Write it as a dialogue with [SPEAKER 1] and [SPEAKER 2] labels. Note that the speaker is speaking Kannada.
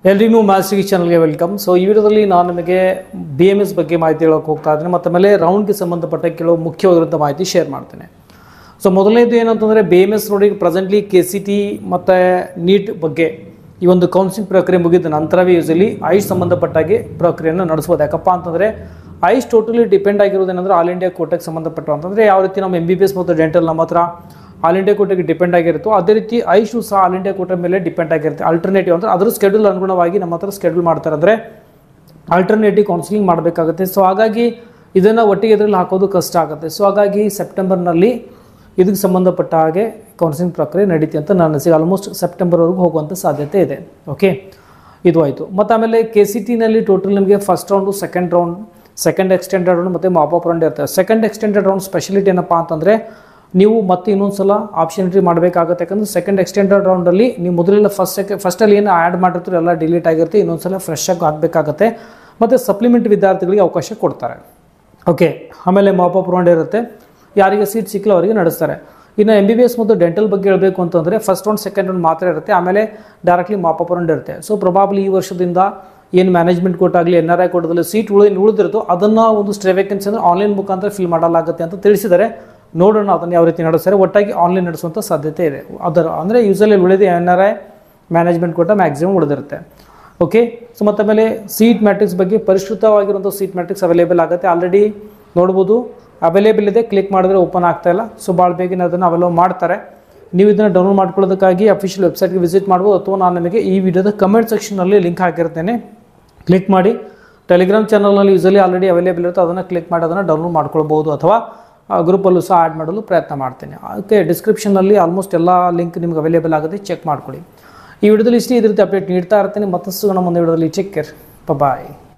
[SPEAKER 1] ಎಲ್ರಿಗೂ ಮಾಸ್ಟರ್ ಚಾನಲ್ಗೆ ವೆಲ್ಕಮ್ ಸೊ ಈ ವಿಡಿಯೋದಲ್ಲಿ ನಾನು ನಿಮಗೆ ಬಿ ಎಮ್ ಎಸ್ ಬಗ್ಗೆ ಮಾಹಿತಿ ಹೇಳೋಕೆ ಹೋಗ್ತಾ ಇದ್ದೀನಿ ಮತ್ತು ಆಮೇಲೆ ರೌಂಡ್ಗೆ ಸಂಬಂಧಪಟ್ಟ ಕೆಲವು ಮುಖ್ಯವಾಗಿರುವಂಥ ಮಾಹಿತಿ ಶೇರ್ ಮಾಡ್ತೇನೆ ಸೊ ಮೊದಲನೇದು ಏನಂತಂದರೆ ಬಿ ಎಮ್ ಎಸ್ ನೋಡಿ ಪ್ರೆಸೆಂಟ್ಲಿ ಕೆ ಸಿ ಟಿ ಮತ್ತು ನೀಟ್ ಬಗ್ಗೆ ಈ ಒಂದು ಕೌನ್ಸಿಲಿಂಗ್ ಪ್ರಕ್ರಿಯೆ ಮುಗಿದ ನಂತರವೇ ಯೂಸಲಿ ಐಸ್ ಸಂಬಂಧಪಟ್ಟಾಗಿ ಪ್ರಕ್ರಿಯೆಯನ್ನು ನಡೆಸ್ಬೋದು ಯಾಕಪ್ಪ ಅಂತಂದರೆ ಐಸ್ ಟೋಟಲಿ ಡಿಪೆಂಡ್ ಆಗಿರೋದೇನೆಂದ್ರೆ ಆಲ್ ಇಂಡಿಯಾ ಕೋಟೆಗೆ ಸಂಬಂಧಪಟ್ಟು ಅಂತಂದರೆ ಯಾವ ರೀತಿ ನಮ್ಮ ಎಮ್ ಬಿ ಬಿ ಎಸ್ ಮತ್ತು ಡೆಂಟಲ್ ನಮ್ಮ ಹತ್ರ ಆಲ್ ಇಂಡಿಯಾ ಕೋಟೆಗೆ ಡಿಪೆಂಡ್ ಆಗಿರುತ್ತೋ ಅದೇ ರೀತಿ ಐಶು ಸಹ ಆಲ್ ಇಂಡಿಯಾ ಕೋಟೆ ಮೇಲೆ ಡಿಪೆಂಡ್ ಆಗಿರುತ್ತೆ ಆಲ್ಟರ್ನೇಟಿವ್ ಅಂದರೆ ಅದ್ರ ಸ್ಕೆಡ್ಯೂಲ್ ಅನುಗುಣವಾಗಿ ನಮ್ಮ ಹತ್ರ ಸ್ಕೆಡ್ಯೂಲ್ ಮಾಡ್ತಾರೆ ಅಂದರೆ ಆಲ್ಟರ್ನೇಟಿವ್ ಕೌನ್ಸಿಲಿಂಗ್ ಮಾಡಬೇಕಾಗುತ್ತೆ ಸೊ ಹಾಗಾಗಿ ಇದನ್ನು ಒಟ್ಟಿಗೆ ಇದರಲ್ಲಿ ಹಾಕೋದು ಕಷ್ಟ ಆಗುತ್ತೆ ಸೊ ಹಾಗಾಗಿ ಸೆಪ್ಟೆಂಬರ್ನಲ್ಲಿ ಇದಕ್ಕೆ ಸಂಬಂಧಪಟ್ಟ ಹಾಗೆ ಕೌನ್ಸಿಲಿಂಗ್ ಪ್ರಕ್ರಿಯೆ ನಡೀತಿ ಅಂತ ನನ್ನ ಅನಿಸಿಕೆ ಆಲ್ಮೋಸ್ಟ್ ಸೆಪ್ಟೆಂಬರ್ವರೆಗೂ ಹೋಗುವಂಥ ಸಾಧ್ಯತೆ ಇದೆ ಓಕೆ ಇದು ಆಯಿತು ಮತ್ತು ಆಮೇಲೆ ಕೆ ಸಿ ಟಿನಲ್ಲಿ ಟೋಟಲ್ ನಿಮಗೆ first round second round second extended round ಮತ್ತು ಮಾಪಪ್ ರೌಂಡ್ ಇರ್ತದೆ ಸೆಕೆಂಡ್ ಎಕ್ಸ್ಟೆಂಡೆಡ್ ರೌಂಡ್ ಸ್ಪೆಷಲಿಟಿ ಏನಪ್ಪ ಅಂತಂದರೆ ನೀವು ಮತ್ತೆ ಇನ್ನೊಂದು ಸಲ ಆಪ್ಷನ್ ಎಂಟ್ರಿ ಮಾಡಬೇಕಾಗುತ್ತೆ ಯಾಕಂದರೆ ಸೆಕೆಂಡ್ ಎಕ್ಸ್ಟೆಂಡೆಡ್ ರೌಂಡಲ್ಲಿ ನೀವು ಮೊದಲೆಲ್ಲ ಫಸ್ಟ್ ಸೆಕೆ ಫಸ್ಟಲ್ಲಿ ಏನು ಆ್ಯಡ್ ಮಾಡಿರ್ತೀರೋ ಎಲ್ಲ ಡಿಲೀಟ್ ಆಗಿರುತ್ತೆ ಇನ್ನೊಂದು ಸಲ ಫ್ರೆಶ್ ಆಗಿ ಆಗಬೇಕಾಗತ್ತೆ ಮತ್ತು ಸಪ್ಲಿಮೆಂಟ್ ವಿದ್ಯಾರ್ಥಿಗಳಿಗೆ ಅವಕಾಶ ಕೊಡ್ತಾರೆ ಓಕೆ ಆಮೇಲೆ ಮಾಪಪ್ ರೌಂಡ್ ಇರುತ್ತೆ ಯಾರಿಗೆ ಸೀಟ್ ಸಿಕ್ಕಿಲ್ಲ ಅವರಿಗೆ ನಡೆಸ್ತಾರೆ ಇನ್ನು ಎಮ್ ಬಿ ಬಿ ಎಸ್ ಮತ್ತು ಡೆಂಟಲ್ ಬಗ್ಗೆ ಹೇಳಬೇಕು ಅಂತಂದರೆ ಫಸ್ಟ್ ರೌಂಡ್ ಸೆಕೆಂಡ್ ರೌಂಡ್ ಮಾತ್ರ ಇರುತ್ತೆ ಆಮೇಲೆ ಡೈರೆಕ್ಟ್ಲಿ ಮಾಪಪ್ ರೌಂಡ್ ಇರುತ್ತೆ ಸೊ ಪ್ರೊಬಾಬ್ಲಿ ಈ ವರ್ಷದಿಂದ ಏನು ಮ್ಯಾನೇಜ್ಮೆಂಟ್ ಕೋಟಾಗಲಿ ಎನ್ ಆರ್ ಐ ಕೋಟದಲ್ಲಿ ಸೀಟ್ ಉಳಿ ಉಳಿದಿರುತ್ತೋ ಅದನ್ನು ಒಂದು ಸ್ಟ್ರೇ ವೇಕೆನ್ಸಿ ಅಂದರೆ ಆನ್ಲೈನ್ ಮುಖಾಂತರ ಫಿಲ್ ಮಾಡಲಾಗುತ್ತೆ ಅಂತ ತಿಳಿಸಿದರೆ ನೋಡೋಣ ಅದನ್ನು ಯಾವ ರೀತಿ ನಡೆಸ್ತಾರೆ ಒಟ್ಟಾಗಿ ಆನ್ಲೈನ್ ನಡೆಸುವಂಥ ಸಾಧ್ಯತೆ ಇದೆ ಅದರ ಅಂದರೆ ಯೂಸಲಿ ಉಳಿದ N R I management quota maximum ಉಳಿದಿರುತ್ತೆ ಓಕೆ ಸೊ ಮತ್ತು ಆಮೇಲೆ ಸೀಟ್ ಮ್ಯಾಟ್ರಿಕ್ಸ್ ಬಗ್ಗೆ ಪರಿಷ್ಕೃತವಾಗಿರುವಂಥ ಸೀಟ್ ಮ್ಯಾಟ್ರಿಕ್ಸ್ ಅವೈಲೇಬಲ್ ಆಗುತ್ತೆ ಆಲ್ರೆಡಿ ನೋಡ್ಬೋದು ಅವೈಲೇಬಲ್ ಇದೆ ಕ್ಲಿಕ್ ಮಾಡಿದ್ರೆ ಓಪನ್ ಆಗ್ತಾ ಇಲ್ಲ ಸೊ ಭಾಳ ಬೇಗನೆ ಅದನ್ನು ಅವೈಲವ್ ಮಾಡ್ತಾರೆ ನೀವು ಇದನ್ನು ಡೌನ್ಲೋಡ್ ಮಾಡ್ಕೊಳ್ಳೋದಕ್ಕಾಗಿ ಅಫಿಷಿಯಲ್ ವೆಬ್ಸೈಟ್ಗೆ ವಿಸಿಟ್ ಮಾಡ್ಬೋದು ಅಥವಾ ನಾನು ನಿಮಗೆ ಈ ವಿಡಿಯೋದ ಕಮೆಂಟ್ ಸೆಕ್ಷನಲ್ಲಿ ಲಿಂಕ್ ಹಾಕಿರ್ತೇನೆ ಕ್ಲಿಕ್ ಮಾಡಿ ಟೆಲಿಗ್ರಾಮ್ ಚಾನಲ್ನಲ್ಲಿ ಯೂಸಲಿ ಆಲ್ರೆಡಿ ಅವೈಲೇಬಲ್ ಇರುತ್ತೆ ಅದನ್ನು ಕ್ಲಿಕ್ ಮಾಡಿ ಅದನ್ನು ಡೌನ್ಲೋಡ್ ಮಾಡ್ಕೊಳ್ಬೋದು ಅಥವಾ ಗ್ರೂಪಲ್ಲೂ ಸಹ ಆ್ಯಡ್ ಮಾಡಲು ಪ್ರಯತ್ನ ಮಾಡ್ತೇನೆ ಅದಕ್ಕೆ ಡಿಸ್ಕ್ರಿಪ್ಷನಲ್ಲಿ ಆಲ್ಮೋಸ್ಟ್ ಎಲ್ಲ ಲಿಂಕ್ ನಿಮ್ಗೆ ಅವೈಲೇಬಲ್ ಆಗುತ್ತೆ ಚೆಕ್ ಮಾಡ್ಕೊಳ್ಳಿ ಈ ವಿಡಿಯೋದಲ್ಲಿ ಇಷ್ಟೇ ಇದೇ ರೀತಿ ಅಪ್ಡೇಟ್ ನೀಡ್ತಾ ಇರ್ತೀನಿ ಮತ್ತಷ್ಟು ನಮ್ಮ ಮುಂದೆ ವಿಡಿಯೋದಲ್ಲಿ ಚೆಕ್ ಕೇರ್ ಬಾಯ್